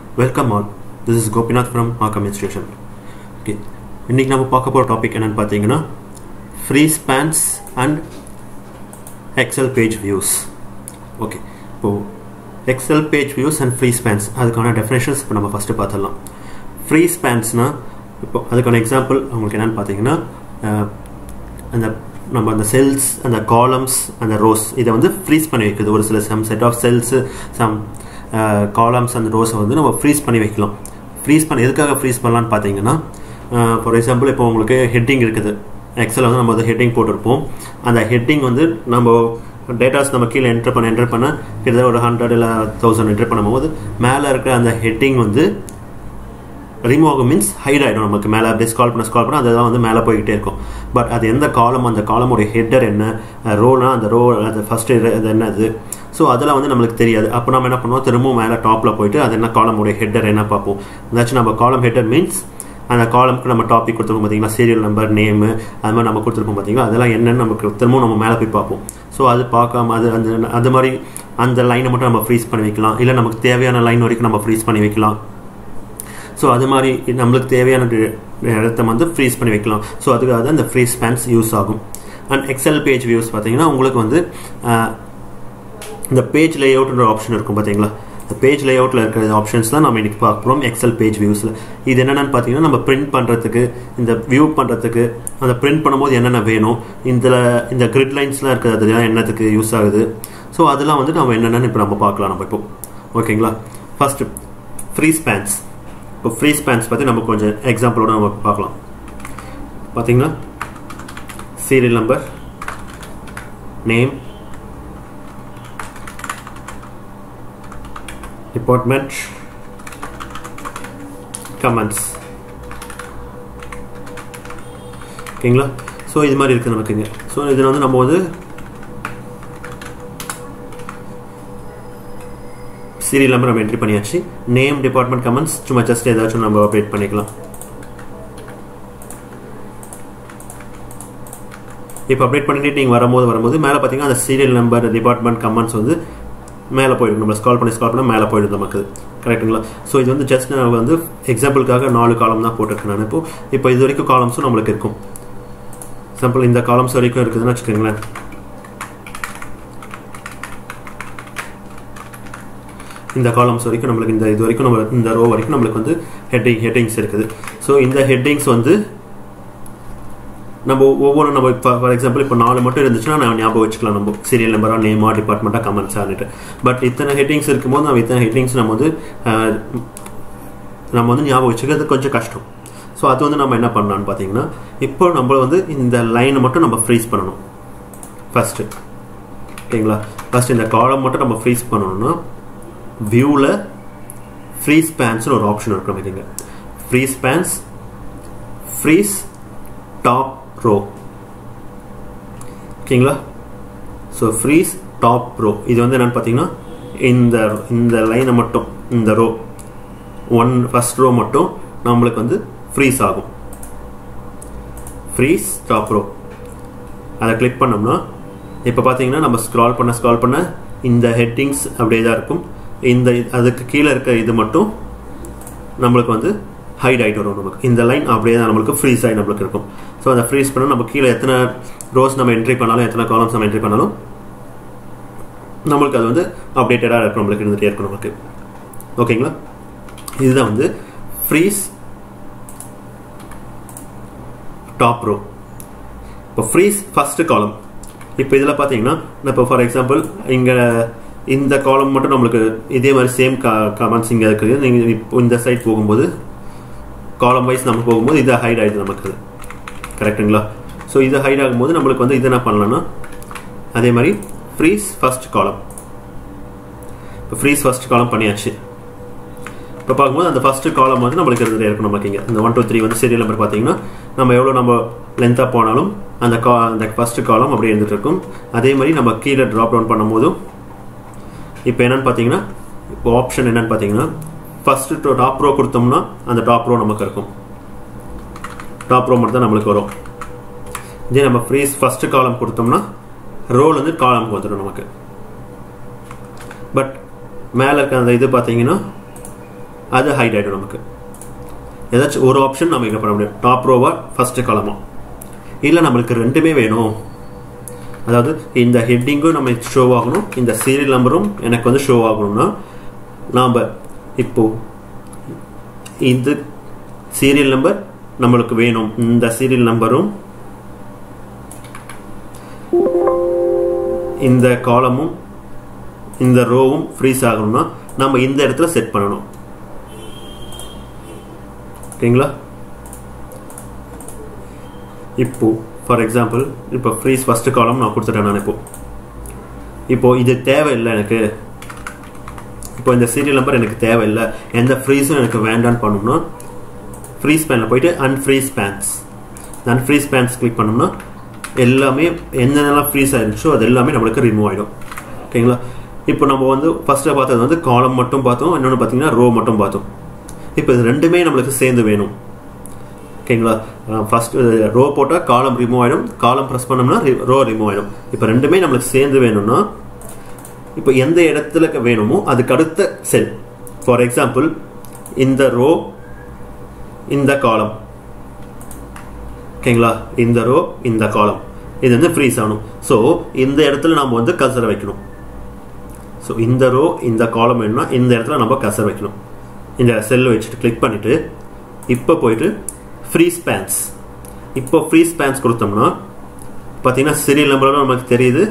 welcome all this is Gopinath from Aakkam institution okay இன்றைக்கி நம்ம பார்க்க போகிற டாபிக் என்னென்னு பார்த்தீங்கன்னா freeze panes and Excel page views okay இப்போது Excel page views and freeze panes அதுக்கான டெஃபினேஷன்ஸ் இப்போ நம்ம ஃபஸ்ட்டு பார்த்துடலாம் ஃப்ரீ ஸ்பேன்ஸ்னால் இப்போ அதுக்கான எக்ஸாம்பிள் உங்களுக்கு என்னென்னு பார்த்தீங்கன்னா அந்த நம்ம அந்த செல்ஸ் அந்த காலம்ஸ் அந்த ரோஸ் இதை வந்து ஃப்ரீஸ் பண்ணி வைக்குது ஒரு சில some set of cells some columns அந்த ரோஸை வந்து நம்ம ஃப்ரீஸ் பண்ணி வைக்கலாம் ஃப்ரீஸ் பண்ணி எதுக்காக ஃப்ரீஸ் பண்ணலான்னு பார்த்தீங்கன்னா ஃபார் எக்ஸாம்பிள் இப்போ உங்களுக்கு ஹெட்டிங் இருக்குது எக்ஸல் வந்து நம்ம வந்து ஹெட்டிங் போட்டிருப்போம் அந்த ஹெட்டிங் வந்து நம்ம டேட்டாஸ் நம்ம கீழே என்டர் பண்ண என்டர் பண்ண கிட்டத்தட்ட ஒரு ஹண்ட்ரட் இல்லை தௌசண்ட் என்டர் பண்ணும்போது மேலே இருக்கிற அந்த ஹெட்டிங் வந்து ரிமூவ் ஆகும் மீன்ஸ் ஹைட் ஆகிடும் நமக்கு மேலே அப்படியே ஸ்கால் பண்ண ஸ்கால் பண்ண அதெல்லாம் வந்து மேலே போய்கிட்டே இருக்கும் பட் அது எந்த காலம் அந்த காலமோடைய ஹெட்டர் என்ன ரோனா அந்த ரோ அது ஃபஸ்ட்டு அது என்ன அது ஸோ அதெல்லாம் வந்து நம்மளுக்கு தெரியாது அப்போ நம்ம என்ன பண்ணுவோம் திரும்பவும் மேலே டாப்பில் போயிட்டு அது என்ன காலமுடைய ஹெட்டர் என்ன பார்ப்போம் ஏதாச்சும் நம்ம காலம் ஹெட்டர் மீன்ஸ் அந்த காலமுக்கு நம்ம டாபிக் கொடுத்துருப்போம் பார்த்தீங்கன்னா சீரியல் நம்பர் நேமு அது மாதிரி நம்ம கொடுத்துருப்போம் பார்த்தீங்கன்னா அதெல்லாம் என்னென்னு நமக்கு திரும்பவும் நம்ம மேலே போய் பார்ப்போம் ஸோ அது பார்க்காம அது அந்த அது மாதிரி அந்த லைனை மட்டும் நம்ம ஃப்ரீஸ் பண்ணி வைக்கலாம் இல்லை நமக்கு தேவையான லைன் வரைக்கும் நம்ம ஃப்ரீஸ் பண்ணி வைக்கலாம் ஸோ அது மாதிரி நம்மளுக்கு தேவையான இடத்த வந்து ஃப்ரீஸ் பண்ணி வைக்கலாம் ஸோ அதுக்காக தான் இந்த ஃப்ரீ ஸ்பேன்ஸ் யூஸ் ஆகும் அண்ட் எக்ஸல் பேஜ் வியூஸ் பார்த்தீங்கன்னா உங்களுக்கு வந்து இந்த பேஜ் லேஅவுட்ன்ற ஆப்ஷன் இருக்கும் பார்த்தீங்களா இந்த பேஜ் லேஅவுட்டில் இருக்கிற ஆப்ஷன்ஸ் தான் நம்ம இன்றைக்கி பார்க்குறோம் எக்ஸல் பேஜ் வியூஸில் இது என்னென்னு பார்த்தீங்கன்னா நம்ம பிரிண்ட் பண்ணுறதுக்கு இந்த வியூ பண்ணுறதுக்கு அந்த பிரிண்ட் பண்ணும்போது என்னென்ன வேணும் இந்த இந்த கிரிட் லைன்ஸ்லாம் இருக்கிறது அதெல்லாம் என்னத்துக்கு யூஸ் ஆகுது ஸோ அதெல்லாம் வந்து நம்ம என்னென்னு இப்போ நம்ம பார்க்கலாம் நம்ம இப்போ ஓகேங்களா ஃபஸ்ட்டு ஃப்ரீ ஸ்பேன்ஸ் இப்போ ஃப்ரீ ஸ்பேன்ஸ் பற்றி நம்ம கொஞ்சம் எக்ஸாம்பிளோட நம்ம பார்க்கலாம் பார்த்தீங்கன்னா serial number name department comments ஓகேங்களா ஸோ இது மாதிரி இருக்குது நமக்குங்க ஸோ இதில் வந்து நம்ம வந்து சீரியல் நம்பர் நம்ம என்ட்ரி பண்ணியாச்சு நேம் டிபார்ட்மெண்ட் கமெண்ட்ஸ் சும்மா ஜஸ்ட் ஏதாச்சும் நம்ம அப்டேட் பண்ணிக்கலாம் இப்போ அப்டேட் பண்ணிட்டு நீங்கள் வரும்போது வரும்போது மேலே பார்த்தீங்கன்னா அந்த சீரியல் நம்பர் டிபார்ட்மெண்ட் கமெண்ட்ஸ் வந்து மேலே போயிடும் நம்ம ஸ்கால் பண்ணி ஸ்கால் பண்ண மேலே போயிடும் நமக்கு கரெக்டுங்களா ஸோ இது வந்து ஜஸ்ட் நான் வந்து எக்ஸாம்பிளுக்காக நாலு காலம் தான் போட்டிருக்கேன் நான் இப்போ இப்போ இது வரைக்கும் காலம்ஸும் நம்மளுக்கு இருக்கும் எக்ஸாம்பிள் இந்த காலம்ஸ் வரைக்கும் இருக்குதுன்னு வச்சுக்கோங்களேன் இந்த காலம்ஸ் வரைக்கும் நம்மளுக்கு இந்த இது வரைக்கும் நம்ம இந்த ரோ வரைக்கும் நம்மளுக்கு வந்து ஹெட்டிங் ஹெட்டிங்ஸ் இருக்குது ஸோ இந்த ஹெட்டிங்ஸ் வந்து நம்ம ஒவ்வொன்றும் நம்ம இப்போ ஃபார் எக்ஸாம்பிள் இப்போ நாலு மட்டும் இருந்துச்சுன்னா நான் ஞாபகம் வச்சுக்கலாம் நம்ம சீரியல் நம்பரா நேமா டிபார்ட்மெண்ட்டாக கமெண்ட்ஸான்ட்டு பட் இத்தனை ஹெட்டிங்ஸ் இருக்கும்போது நம்ம இத்தனை ஹெட்டிங்ஸ் நம்ம வந்து நம்ம வந்து ஞாபகம் வச்சுக்கிறது கொஞ்சம் கஷ்டம் ஸோ அது வந்து நம்ம என்ன பண்ணலான்னு பார்த்தீங்கன்னா இப்போ நம்ம வந்து இந்த லைனை மட்டும் நம்ம ஃப்ரீஸ் பண்ணணும் ஃபஸ்ட்டு ஓகேங்களா ஃபஸ்ட் இந்த காலம் மட்டும் நம்ம ஃப்ரீஸ் பண்ணணும்னா வியூவில் ஃப்ரீ ஸ்பேன்ஸ்னு ஒரு ஆப்ஷன் இருக்கும் இதுங்க freeze panes freeze top row ஓகேங்களா ஸோ ஃப்ரீஸ் டாப் ரோ இது வந்து என்னென்னு பார்த்தீங்கன்னா இந்த இந்த லைனை மட்டும் இந்த ரோ ஒன் ஃபஸ்ட் ரோ மட்டும் நம்மளுக்கு வந்து ஃப்ரீஸ் ஆகும் ஃப்ரீஸ் டாப் ரோ அதை கிளிக் பண்ணோம்னா இப்போ பார்த்தீங்கன்னா நம்ம ஸ்க்ரால் பண்ண ஸ்க்ரால் பண்ண இந்த ஹெட்டிங்ஸ் அப்படியே தான் இருக்கும் இந்த அதுக்கு கீழே இருக்க இது மட்டும் நம்மளுக்கு வந்து ஹைட் ஆகிட்டு வரும் நமக்கு இந்த லைன் அப்படியே தான் நம்மளுக்கு ஃப்ரீஸ் ஆகி நம்மளுக்கு இருக்கும் ஸோ அந்த ஃப்ரீஸ் பண்ணால் நம்ம கீழே எத்தனை ரோஸ் நம்ம என்ட்ரி பண்ணாலும் எத்தனை காலம்ஸ் நம்ம என்ட்ரி பண்ணாலும் நம்மளுக்கு அது வந்து அப்டேட்டடாக இருக்கும் நம்மளுக்கு இருந்துகிட்டே இருக்கும் நமக்கு ஓகேங்களா இதுதான் வந்து ஃப்ரீஸ் டாப் ரோ இப்போ ஃப்ரீஸ் ஃபஸ்ட்டு காலம் இப்போ இதில் பார்த்தீங்கன்னா இப்போ ஃபார் எக்ஸாம்பிள் இங்கே இந்த காலம் மட்டும் நம்மளுக்கு இதே மாதிரி சேம் கமெண்ட்ஸ் இங்கே இருக்குது நீங்கள் இப்போ இந்த சைட் போகும்போது காலம் வைஸ் நம்ம போகும்போது இது ஹைட் ஆகிடுது நமக்கு கரெக்டுங்களா ஸோ இது ஹைட் ஆகும்போது நம்மளுக்கு வந்து இது என்ன பண்ணலாம்னா அதே மாதிரி ஃப்ரீஸ் ஃபஸ்ட் காலம் இப்போ ஃப்ரீஸ் ஃபஸ்ட் காலம் பண்ணியாச்சு இப்போ பார்க்கும்போது அந்த ஃபஸ்ட்டு காலம் வந்து நம்மளுக்கு இருந்துகிட்டே இருக்கும் நமக்கு இங்கே இந்த ஒன் டூ த்ரீ வந்து சீரியல் நம்பர் பார்த்தீங்கன்னா நம்ம எவ்வளோ நம்ம லென்த்தாக போனாலும் அந்த கா அந்த ஃபஸ்ட்டு காலம் அப்படியே இருந்துகிட்டு இருக்கும் அதே மாதிரி நம்ம கீழே ட்ராப் டவுன் பண்ணும்போதும் இப்போ என்னென்னு பார்த்தீங்கன்னா இப்போ ஆப்ஷன் என்னென்னு பார்த்தீங்கன்னா ஃபஸ்ட்டு டாப் ரோ கொடுத்தோம்னா அந்த டாப் ரோ நமக்கு இருக்கும் டாப் ரோ மட்டும் தான் நம்மளுக்கு வரும் இதே நம்ம ஃப்ரீஸ் ஃபஸ்ட்டு காலம் கொடுத்தோம்னா ரோல் வந்து காலம் வந்துடும் நமக்கு பட் மேலே இருக்க அந்த இது பார்த்தீங்கன்னா அது ஹைட் ஆகிடும் நமக்கு ஏதாச்சும் ஒரு ஆப்ஷன் நம்ம இங்கே பண்ண முடியும் டாப் ரோவா ஃபஸ்ட்டு காலமா இல்லை நம்மளுக்கு ரெண்டுமே வேணும் அதாவது இந்த ஹெட்டிங்கும் நம்ம ஷோ ஆகணும் இந்த சீரியல் நம்பரும் எனக்கு வந்து ஷோ ஆகணும்னா நாம் இப்போ இது சீரியல் நம்பர் நம்மளுக்கு வேணும் இந்த சீரியல் நம்பரும் இந்த காலமும் இந்த ரோவும் ஃப்ரீஸ் ஆகணும்னா நம்ம இந்த இடத்துல செட் பண்ணணும் ஓகேங்களா இப்போ ஃபார் எக்ஸாம்பிள் இப்போ ஃப்ரீஸ் ஃபஸ்ட்டு காலம் நான் கொடுத்துட்டேன் நான் இப்போ இப்போ இது தேவையில்லை எனக்கு இப்போ இந்த சீரியல் நம்பர் எனக்கு தேவையில்லை எந்த ஃப்ரீஸும் எனக்கு வேண்டான்னு பண்ணணும்னா ஃப்ரீஸ் பேனில் போயிட்டு unfreeze panes unfreeze panes click பண்ணோம்னா எல்லாமே என்னென்னலாம் ஃப்ரீஸ் ஆயிருந்துச்சோ அது எல்லாமே நம்மளுக்கு ரிமூவ் ஆகிடும் ஓகேங்களா இப்போ நம்ம வந்து ஃபஸ்ட்டில் பார்த்தது வந்து காலம் மட்டும் பார்த்தோம் இன்னொன்று பார்த்தீங்கன்னா ரோ மட்டும் பார்த்தோம் இப்போ இது ரெண்டுமே நம்மளுக்கு சேர்ந்து வேணும் ஓகேங்களா ஃபர்ஸ்ட் ரோ போட்டால் காலம் ரிமூவ் ஆகிடும் காலம் ப்ரெஸ் பண்ணோம்னா ரோ ரிமூவ் ஆகிடும் இப்போ ரெண்டுமே நம்மளுக்கு சேர்ந்து வேணும்னா இப்போ எந்த இடத்துல வேணுமோ அதுக்கு அடுத்த செல் ஃபார் எக்ஸாம்பிள் இந்த ரோ இந்த காலம் ஓகேங்களா இந்த ரோ இந்த காலம் இது வந்து ஃப்ரீஸ் ஆகணும் ஸோ இந்த இடத்துல நம்ம வந்து கசரை வைக்கணும் ஸோ இந்த ரோ இந்த காலம் வேணும்னா இந்த இடத்துல நம்ம கசர் வைக்கணும் இந்த செல் வச்சுட்டு கிளிக் பண்ணிவிட்டு இப்போ போயிட்டு ஃப்ரீ ஸ்பேன்ஸ் இப்போ ஃப்ரீ ஸ்பேன்ஸ் கொடுத்தோம்னா பார்த்தீங்கன்னா சீரியல் நம்பரும் நமக்கு தெரியுது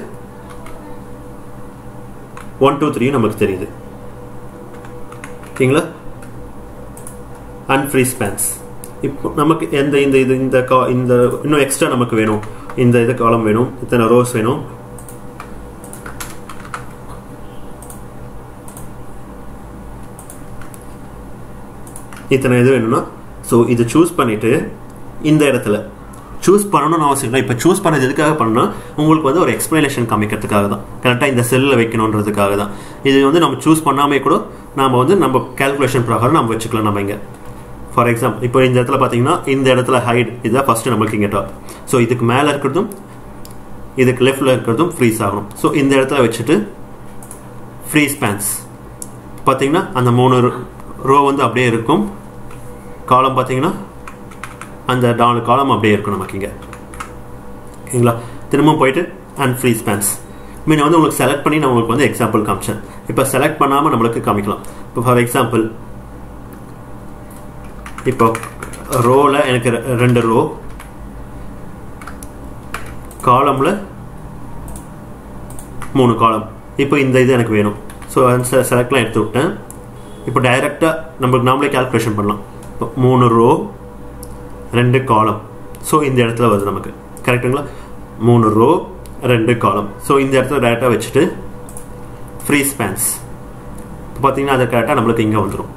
ஒன் டூ த்ரீ நமக்கு தெரியுது ஓகேங்களா அன்ஃப்ரீ ஸ்பேன்ஸ் இப்போ நமக்கு எந்த இந்த இது இந்த கா இந்த இன்னும் எக்ஸ்ட்ரா நமக்கு வேணும் இந்த இது காலம் வேணும் இத்தனை ரோஸ் வேணும் இத்தனை இது வேணும்னா ஸோ இது சூஸ் பண்ணிவிட்டு இந்த இடத்துல சூஸ் பண்ணணும்னு அவசியம் இல்லை இப்போ சூஸ் பண்ணது எதுக்காக பண்ணால் உங்களுக்கு வந்து ஒரு எக்ஸ்ப்ளனேஷன் காமிக்கிறதுக்காக தான் கரெக்டாக இந்த செல்லில் வைக்கணுன்றதுக்காக தான் இது வந்து நம்ம சூஸ் பண்ணாமே கூட நாம் வந்து நம்ம கேல்குலேஷன் ப்ரகாரம் நம்ம வச்சுக்கலாம் நம்ம இங்கே ஃபார் எக்ஸாம்பிள் இப்போ இந்த இடத்துல பார்த்தீங்கன்னா இந்த இடத்துல ஹைட் இதுதான் ஃபஸ்ட்டு நம்மளுக்கு இங்கே டாப் ஸோ இதுக்கு மேலே இருக்கிறதும் இதுக்கு லெஃப்டில் இருக்கிறதும் ஃப்ரீஸ் ஆகணும் ஸோ இந்த இடத்துல வச்சுட்டு ஃப்ரீ ஸ்பேன்ஸ் பார்த்தீங்கன்னா அந்த மூணு ரோ வந்து அப்படியே இருக்கும் காலம் பார்த்தீங்கன்னா அந்த நாலு காலம் அப்படியே இருக்கும் நமக்கு இங்கே ஓகேங்களா திரும்பவும் போயிட்டு அண்ட் ஃப்ரீ ஸ்பேன்ஸ் மீன் வந்து உங்களுக்கு செலக்ட் பண்ணி நான் உங்களுக்கு வந்து எக்ஸாம்பிள் காமிச்சேன் இப்போ செலக்ட் பண்ணாமல் நம்மளுக்கு காமிக்கலாம் இப்போ ஃபார் எக்ஸாம்பிள் இப்போ ரோவில் எனக்கு ரெண்டு ரோ காலமில் மூணு காலம் இப்போ இந்த இது எனக்கு வேணும் ஸோ அந்த செலக்ட்லாம் எடுத்து விட்டேன் இப்போ டைரெக்டாக நம்மளுக்கு நாமளே கேல்குலேஷன் பண்ணலாம் இப்போ மூணு ரோ ரெண்டு காலம் ஸோ இந்த இடத்துல வருது நமக்கு கரெக்டுங்களா மூணு ரோ ரெண்டு காலம் ஸோ இந்த இடத்துல டேரெக்டாக வச்சுட்டு ஃப்ரீ ஸ்பேன்ஸ் இப்போ பார்த்தீங்கன்னா அது கரெக்டாக நம்மளுக்கு இங்கே வந்துடும்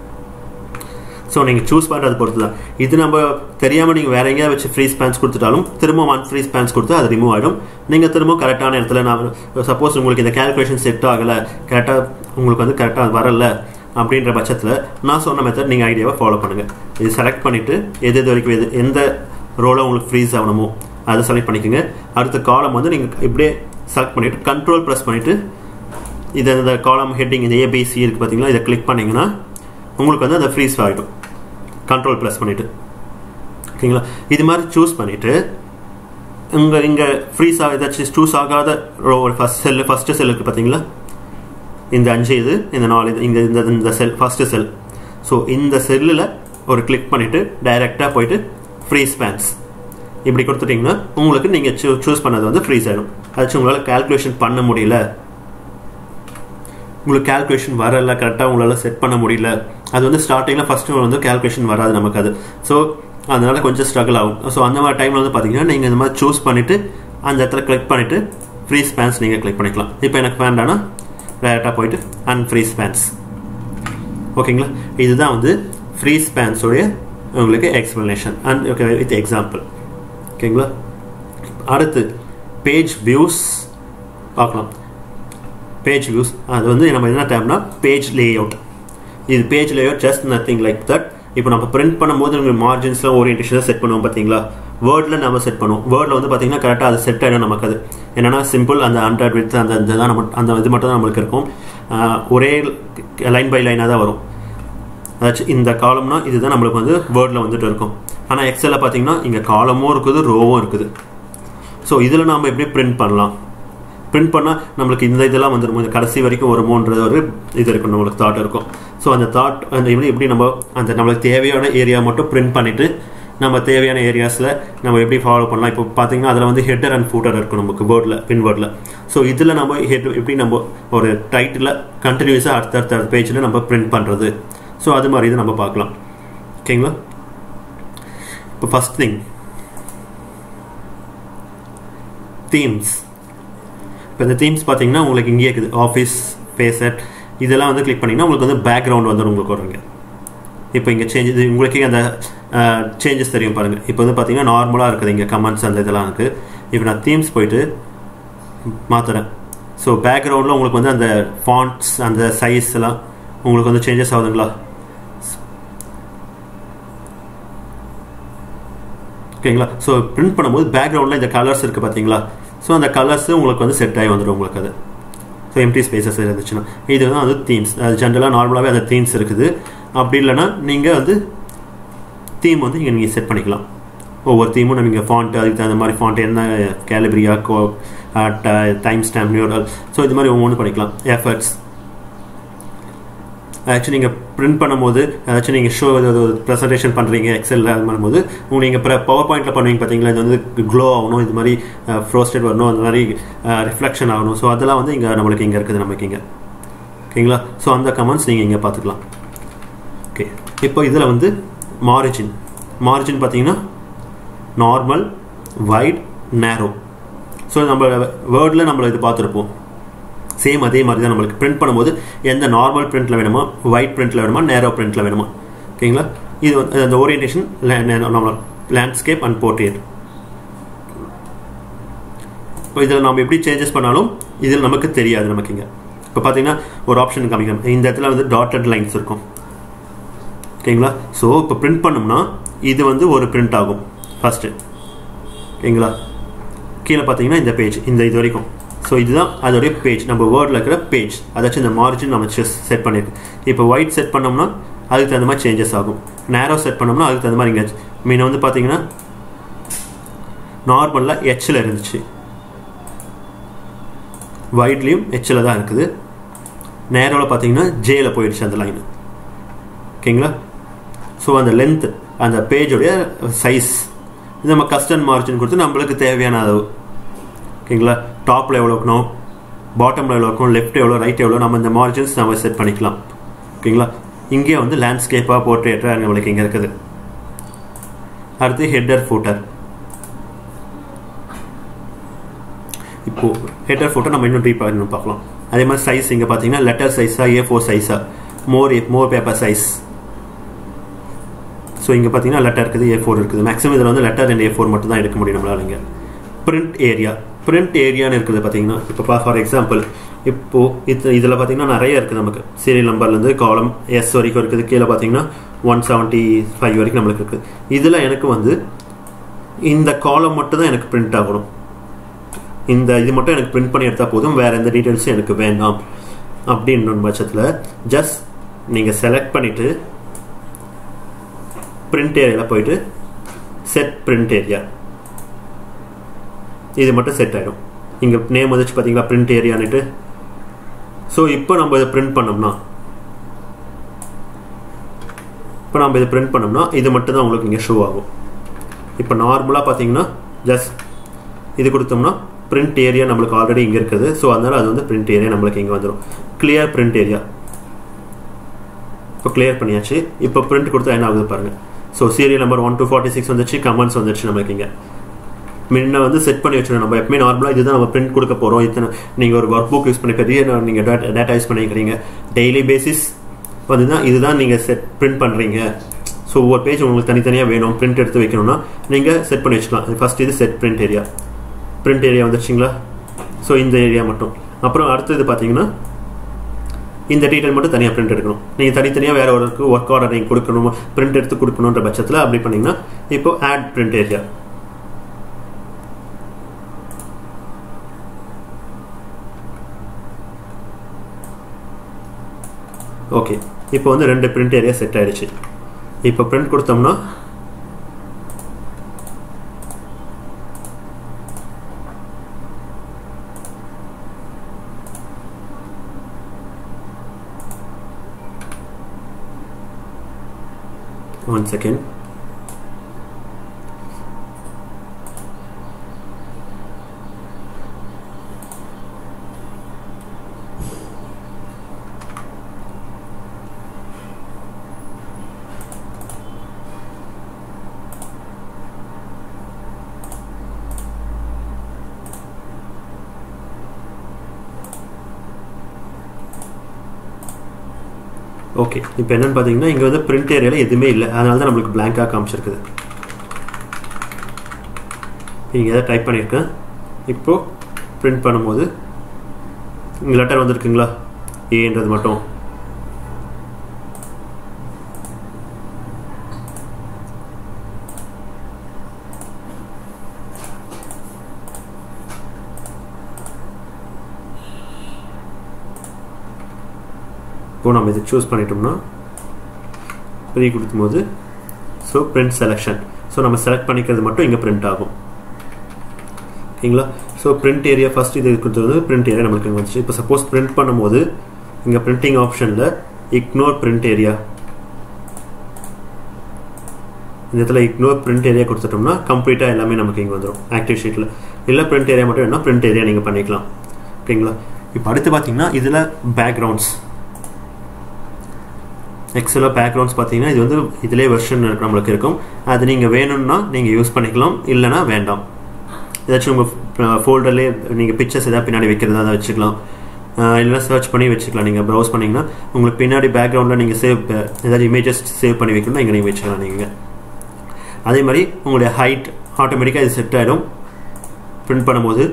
ஸோ நீங்கள் சூஸ் பண்ணுறது பொறுத்து தான் இது நம்ம தெரியாமல் நீங்கள் வேற எங்கேயாவது வச்சு ஃப்ரீ ஸ்பேன்ஸ் கொடுத்துட்டாலும் திரும்ப ஒன் ஃப்ரீ ஸ்பேன்ஸ் கொடுத்து அது ரிமூவ் ஆகிடும் நீங்கள் திரும்ப கரெக்டான இடத்துல நான் சப்போஸ் உங்களுக்கு இந்த கேல்குலேஷன் செட் ஆகலை கரெக்டாக உங்களுக்கு வந்து கரெக்டாக வரல அப்படின்ற பட்சத்தில் நான் சொன்ன மெத்தட் நீங்கள் ஐடியாவை ஃபாலோ பண்ணுங்கள் இது செலக்ட் பண்ணிவிட்டு எது எது வரைக்கும் எது எந்த ரோலை உங்களுக்கு ஃப்ரீஸ் ஆகணுமோ அதை செலக்ட் பண்ணிக்கோங்க அடுத்த காலம் வந்து நீங்கள் இப்படியே செலக்ட் பண்ணிவிட்டு கண்ட்ரோல் ப்ரெஸ் பண்ணிவிட்டு இது இந்த காலம் ஹெட்டிங் இந்த ஏபிசி இருக்குது பார்த்தீங்களா இதை கிளிக் பண்ணிங்கன்னா உங்களுக்கு வந்து அந்த ஃப்ரீஸ் ஆகிடும் கண்ட்ரோல் ப்ரெஸ் பண்ணிவிட்டு ஓகேங்களா இது மாதிரி சூஸ் பண்ணிவிட்டு இங்கே இங்கே ஃப்ரீஸ் ஆக ஏதாச்சும் சூஸ் ஆகாத ஒரு ஃபஸ்ட் செல்லு ஃபஸ்ட்டு செல் இருக்குது பார்த்தீங்களா இந்த அஞ்சு இது இந்த நாலு இது இங்கே இந்த இந்த செல் ஃபஸ்ட்டு செல் ஸோ இந்த செல்லில் ஒரு கிளிக் பண்ணிவிட்டு டைரெக்டாக போயிட்டு ஃப்ரீ ஸ்பேன்ஸ் இப்படி கொடுத்துட்டிங்கன்னா உங்களுக்கு நீங்கள் சூ சூஸ் பண்ணது வந்து ஃப்ரீஸ் ஆகிடும் அதாச்சும் உங்களால் கேல்குலேஷன் பண்ண முடியல உங்களுக்கு கேல்குலேஷன் வரல கரெக்டாக உங்களால் செட் பண்ண முடியல அது வந்து ஸ்டார்டிங்கில் ஃபஸ்ட்டு வந்து கேல்குலேஷன் வராது நமக்கு அது ஸோ அதனால கொஞ்சம் ஸ்ட்ரகிள் ஆகும் ஸோ அந்த மாதிரி டைமில் வந்து பார்த்தீங்கன்னா நீங்கள் இந்த மாதிரி சூஸ் பண்ணிவிட்டு அந்த இடத்துல கிளிக் பண்ணிவிட்டு ஃப்ரீ ஸ்பேன்ஸ் நீங்கள் கிளிக் பண்ணிக்கலாம் இப்போ எனக்கு வேண்டாம்னா டேரெக்டாக போயிட்டு அண்ட் ஃப்ரீ ஸ்பேன்ஸ் ஓகேங்களா இதுதான் வந்து ஃப்ரீ ஸ்பேன்ஸோடைய உங்களுக்கு explanation and okay with example ஓகேங்களா அடுத்து பேஜ் வியூஸ் பார்க்கலாம் பேஜ் வியூஸ் அது வந்து நம்ம என்ன டேப்னா பேஜ் லே அவுட் இது page layout just nothing like that இப்போ நம்ம பிரிண்ட் பண்ணும்போது நம்ம மார்ஜின்ஸ்லாம் ஓரியன்டேஷன் செட் பண்ணுவோம் பார்த்தீங்களா வேர்டில் நம்ம செட் பண்ணுவோம் வேர்டில் வந்து பார்த்தீங்கன்னா கரெக்டாக அது செட் ஆகிடும் நமக்கு அது என்னன்னா சிம்பிள் அந்த ஹண்ட்ரட் வித் அந்த இதுதான் நம்ம அந்த இது மட்டும் தான் நம்மளுக்கு இருக்கும் ஒரே லைன் பை லைனாக தான் வரும் அதாச்சும் இந்த காலம்னா இதுதான் நம்மளுக்கு வந்து வேர்டில் வந்துட்டு இருக்கும் ஆனால் எக்ஸலில் பார்த்தீங்கன்னா இங்கே காலமும் இருக்குது ரோவும் இருக்குது ஸோ இதில் நாம் எப்படி பிரிண்ட் பண்ணலாம் பிரிண்ட் பண்ணால் நம்மளுக்கு இந்த இதெல்லாம் வந்துடும் இந்த கடைசி வரைக்கும் ஒரு மூன்று ஒரு இது இருக்கும் நம்மளுக்கு தாட் இருக்கும் ஸோ அந்த தாட் அந்த எப்படி எப்படி நம்ம அந்த நம்மளுக்கு தேவையான ஏரியா மட்டும் பிரிண்ட் பண்ணிவிட்டு நம்ம தேவையான ஏரியாஸில் நம்ம எப்படி ஃபாலோ பண்ணலாம் இப்போ பார்த்தீங்கன்னா அதில் வந்து ஹெட்டர் அண்ட் ஃபூட்டர் இருக்கும் நமக்கு வேர்டில் பின் வேர்டில் ஸோ இதில் நம்ம ஹெட் எப்படி நம்ம ஒரு டைட்டில் கண்டினியூஸாக அடுத்தடுத்த பேஜில் நம்ம பிரிண்ட் பண்ணுறது ஸோ அது மாதிரி இது நம்ம பார்க்கலாம் ஓகேங்களா இப்போ ஃபஸ்ட் திங் தீம்ஸ் இப்போ இந்த தீம்ஸ் பார்த்தீங்கன்னா உங்களுக்கு இங்கே இருக்குது ஆஃபீஸ் பேசட் இதெல்லாம் வந்து கிளிக் பண்ணிங்கன்னா உங்களுக்கு வந்து பேக்ரவுண்ட் வந்து உங்களுக்கு வருங்க இப்போ இங்கே சேஞ்ச் இது உங்களுக்கே அந்த சேஞ்சஸ் தெரியும் பாருங்கள் இப்போ வந்து பார்த்தீங்கன்னா நார்மலாக இருக்குது இங்கே கமெண்ட்ஸ் அந்த இதெல்லாம் இருக்குது இப்போ நான் தீம்ஸ் போயிட்டு மாற்றுறேன் ஸோ பேக்ரவுண்டில் உங்களுக்கு வந்து அந்த ஃபாண்ட்ஸ் அந்த சைஸ் எல்லாம் உங்களுக்கு வந்து சேஞ்சஸ் ஆகுதுங்களா ஓகேங்களா ஸோ பிரிண்ட் பண்ணும்போது பேக்ரவுண்டில் இந்த கலர்ஸ் இருக்குது பார்த்தீங்களா ஸோ அந்த கலர்ஸ் உங்களுக்கு வந்து செட் ஆகி வந்துடும் உங்களுக்கு அது ஸோ எம்டி ஸ்பேசஸ் இருந்துச்சுன்னா இது தான் வந்து தீம்ஸ் அது ஜென்ரலாக நார்மலாகவே அந்த தீம்ஸ் இருக்குது அப்படி இல்லைன்னா நீங்கள் வந்து தீம் வந்து இங்கே நீங்கள் செட் பண்ணிக்கலாம் ஒவ்வொரு தீமும் நீங்கள் ஃபாண்ட் அதுக்கு தகுந்த மாதிரி ஃபாண்ட் என்ன கேலிபிரியா கோ டைம் ஸ்டாம்ப் நியூரல் ஸோ இது மாதிரி ஒவ்வொன்று பண்ணிக்கலாம் எஃபர்ட்ஸ் ஆக்சுவலி நீங்கள் பிரிண்ட் பண்ணும்போது ஏதாச்சும் நீங்கள் ஷோ ப்ரெசன்டேஷன் பண்ணுறீங்க எக்ஸலில் அது பண்ணும்போது உங்களுக்கு நீங்கள் இப்போ பவர் பாயிண்ட்டில் பண்ணுவீங்க பார்த்தீங்களா இது வந்து க்ளோ ஆகணும் இது மாதிரி ஃப்ரோஸ்டட் வரணும் அந்த மாதிரி ரிஃப்ளெக்ஷன் ஆகணும் ஸோ அதெல்லாம் வந்து இங்கே நம்மளுக்கு இங்கே இருக்குது நமக்கு இங்கே ஓகேங்களா ஸோ அந்த கமெண்ட்ஸ் நீங்கள் இங்கே பார்த்துக்கலாம் ஓகே இப்போ இதில் வந்து மார்ஜின் மார்ஜின் பார்த்தீங்கன்னா நார்மல் வைட் நேரோ ஸோ நம்ம வேர்டில் நம்மள இது பார்த்துருப்போம் சேம் அதே மாதிரி தான் நம்மளுக்கு பிரிண்ட் பண்ணும்போது எந்த நார்மல் பிரிண்ட்டில் வேணுமா ஒயிட் பிரிண்ட்டில் வேணுமா நேரோ பிரிண்ட்டில் வேணுமா ஓகேங்களா இது வந்து அந்த ஓரியன்டேஷன் நம்ம லேண்ட்ஸ்கேப் அண்ட் போர்ட்ரேட் இப்போ இதில் நம்ம எப்படி சேஞ்சஸ் பண்ணாலும் இதில் நமக்கு தெரியாது நமக்கு இங்கே இப்போ பார்த்தீங்கன்னா ஒரு ஆப்ஷன் காமிக்கணும் இந்த இடத்துல வந்து டாட்டட் லைன்ஸ் இருக்கும் ஓகேங்களா ஸோ இப்போ பிரிண்ட் பண்ணோம்னா இது வந்து ஒரு பிரிண்ட் ஆகும் ஃபஸ்ட்டு ஓகேங்களா கீழே பார்த்தீங்கன்னா இந்த பேஜ் இந்த இது வரைக்கும் ஸோ இதுதான் அதோடைய பேஜ் நம்ம வேர்டில் இருக்கிற பேஜ் அதாச்சும் இந்த மார்ஜின் நம்ம செட் பண்ணியிருக்கு இப்போ ஒயிட் செட் பண்ணோம்னா அதுக்கு தகுந்த மாதிரி சேஞ்சஸ் ஆகும் நேரோ செட் பண்ணோம்னா அதுக்கு தகுந்த மாதிரி இங்கே மீன் வந்து பார்த்தீங்கன்னா நார்மலாக ஹெச்சில் இருந்துச்சு ஒயிட்லேயும் ஹெச்சில் தான் இருக்குது நேரோவில் பார்த்தீங்கன்னா ஜேயில் போயிடுச்சு அந்த லைன் ஓகேங்களா ஸோ அந்த லென்த் அந்த பேஜோடைய சைஸ் இது நம்ம கஸ்டன் மார்ஜின் கொடுத்து நம்மளுக்கு தேவையான அளவு ஓகேங்களா டாப்பில் எவ்வளோ இருக்கணும் பாட்டமில் எவ்வளோ இருக்கும் லெஃப்ட் எவ்வளோ ரைட் எவ்வளோ நம்ம இந்த மார்ஜின்ஸ் நம்ம செட் பண்ணிக்கலாம் ஓகேங்களா இங்கே வந்து லேண்ட்ஸ்கேப்பாக போர்ட்ரேட்டாக நம்மளுக்கு இங்கே இருக்குது அடுத்து ஹெட்டர் ஃபூட்டர் இப்போ ஹெட்டர் ஃபோட்டோ நம்ம இன்னும் டீப்பாக இன்னும் பார்க்கலாம் அதே மாதிரி சைஸ் இங்கே பார்த்தீங்கன்னா லெட்டர் சைஸா ஏ ஃபோர் சைஸா more more paper size so இங்கே பார்த்தீங்கன்னா லெட்டர் இருக்குது ஏ ஃபோர் இருக்குது மேக்ஸிமம் இதில் வந்து லெட்டர் அண்ட் ஏ ஃபோர் மட்டும் தான் எடுக்க முடியும் நம்மளால இங்கே பிரிண்ட் ஏரியா பிரிண்ட் ஏரியான்னு இருக்குது பார்த்தீங்கன்னா இப்போ ஃபார் எக்ஸாம்பிள் இப்போது இது இதில் பார்த்தீங்கன்னா நிறைய இருக்குது நமக்கு சீரியல் நம்பர்லேருந்து காலம் எஸ் வரைக்கும் இருக்குது கீழே பார்த்தீங்கன்னா ஒன் செவன்ட்டி ஃபைவ் வரைக்கும் நம்மளுக்கு இருக்குது இதில் எனக்கு வந்து இந்த காலம் மட்டும் தான் எனக்கு பிரிண்ட் ஆகணும் இந்த இது மட்டும் எனக்கு பிரிண்ட் பண்ணி எடுத்தால் போதும் வேறு எந்த டீட்டெயில்ஸும் எனக்கு வேண்டாம் அப்படின்ற பட்சத்தில் ஜஸ்ட் நீங்கள் செலக்ட் பண்ணிவிட்டு பிரிண்ட் ஏரியாவில் போயிட்டு செட் பிரிண்ட் ஏரியா இது மட்டும் செட் ஆகிடும் இங்கே நேம் வந்துச்சு பார்த்தீங்களா பிரிண்ட் ஏரியான்னுட்டு ஸோ இப்போ நம்ம இதை பிரிண்ட் பண்ணோம்னா இப்போ நம்ம இதை பிரிண்ட் பண்ணோம்னா இது மட்டும் தான் உங்களுக்கு இங்கே ஷோ ஆகும் இப்போ நார்மலாக பார்த்தீங்கன்னா ஜஸ்ட் இது கொடுத்தோம்னா பிரிண்ட் ஏரியா நம்மளுக்கு ஆல்ரெடி இங்கே இருக்குது ஸோ அதனால் அது வந்து பிரிண்ட் ஏரியா நம்மளுக்கு இங்கே வந்துடும் கிளியர் பிரிண்ட் ஏரியா இப்போ கிளியர் பண்ணியாச்சு இப்போ பிரிண்ட் கொடுத்தா என்ன ஆகுது பாருங்கள் so serial number one two forty six வந்துச்சு கமெண்ட்ஸ் வந்துச்சு நம்மளுக்கு இங்கே முன்ன வந்து செட் பண்ணி வச்சிடணும் நம்ம எப்பவுமே நார்மலாக இதுதான் நம்ம பிரிண்ட் கொடுக்க போகிறோம் இத்தனை நீங்கள் ஒரு ஒர்க் புக் யூஸ் பண்ணி பெரிய நீங்கள் டேட்டா யூஸ் பண்ணிக்கிறீங்க டெய்லி பேசிஸ் வந்து தான் இதுதான் நீங்கள் செட் பிரிண்ட் பண்ணுறீங்க ஸோ ஒவ்வொரு பேஜ் உங்களுக்கு தனித்தனியாக வேணும் பிரிண்ட் எடுத்து வைக்கணும்னா நீங்கள் செட் பண்ணி வச்சுக்கலாம் ஃபஸ்ட் இது set print area print area வந்துருச்சுங்களா ஸோ இந்த ஏரியா மட்டும் அப்புறம் அடுத்தது பார்த்தீங்கன்னா இந்த டீட்டெயில் மட்டும் தனியாக பிரிண்ட் எடுக்கணும் நீங்கள் தனித்தனியாக வேறு ஒரு ஒர்க் ஆர்டர் நீங்கள் கொடுக்கணும் பிரிண்ட் எடுத்து கொடுக்கணுன்ற பட்சத்தில் அப்படி பண்ணிங்கன்னா இப்போ ஆட் பிரிண்ட் ஏரியா ஓகே இப்போ வந்து ரெண்டு பிரிண்ட் ஏரியா செட் ஆயிடுச்சு இப்போ பிரிண்ட் கொடுத்தோம்னா one second ஓகே இப்போ என்னன்னு பார்த்தீங்கன்னா இங்கே வந்து பிரிண்ட் ஏரியாவில் எதுவுமே இல்லை அதனால தான் நம்மளுக்கு பிளாங்காக காமிச்சிருக்குது இங்கே எதாவது டைப் பண்ணியிருக்கேன் இப்போது பிரிண்ட் பண்ணும்போது இங்கே லெட்டர் வந்திருக்குங்களா ஏன்றது மட்டும் இப்போ நம்ம இதை சூஸ் பண்ணிட்டோம்னா ப்ரீ கொடுக்கும்போது ஸோ பிரிண்ட் செலெக்ஷன் ஸோ நம்ம செலக்ட் பண்ணிக்கிறது மட்டும் இங்கே பிரிண்ட் ஆகும் ஓகேங்களா ஸோ பிரிண்ட் ஏரியா ஃபஸ்ட் இது கொடுத்தது பிரிண்ட் ஏரியா நம்மளுக்கு இங்கே வந்துச்சு இப்போ சப்போஸ் பிரிண்ட் பண்ணும்போது இங்கே பிரிண்டிங் ஆப்ஷனில் இக்னோர் பிரிண்ட் ஏரியா இந்த இடத்துல இக்னோர் பிரிண்ட் ஏரியா கொடுத்துட்டோம்னா கம்ப்ளீட்டாக எல்லாமே நமக்கு இங்கே வந்துடும் ஆக்டிவ் ஷீட்டில் இல்லை பிரிண்ட் ஏரியா மட்டும் வேணால் பிரிண்ட் ஏரியா நீங்கள் பண்ணிக்கலாம் ஓகேங்களா இப்போ அடுத்து பார்த்தீங்கன்னா இதில் பேக்ரவுண்ட்ஸ் எக்ஸலில் பேக்ரவுண்ட்ஸ் பார்த்தீங்கன்னா இது வந்து இதிலே வெர்ஷன் நம்மளுக்கு இருக்கும் அது நீங்கள் வேணும்னா நீங்கள் யூஸ் பண்ணிக்கலாம் இல்லைனா வேண்டாம் ஏதாச்சும் உங்கள் ஃபோல்டர்லேயே நீங்கள் பிக்சர்ஸ் எதாவது பின்னாடி வைக்கிறதா அதை வச்சுக்கலாம் இல்லைனா சர்ச் பண்ணி வச்சுக்கலாம் நீங்கள் ப்ரௌஸ் பண்ணிங்கன்னா உங்களுக்கு பின்னாடி பேக்ரவுண்டில் நீங்கள் சேவ் ஏதாச்சும் இமேஜஸ் சேவ் பண்ணி வைக்கணும்னா இங்கே நீங்கள் வச்சுக்கலாம் நீங்கள் அதே மாதிரி உங்களுடைய ஹைட் ஆட்டோமேட்டிக்காக இது செட் ஆகிடும் பிரிண்ட் பண்ணும்போது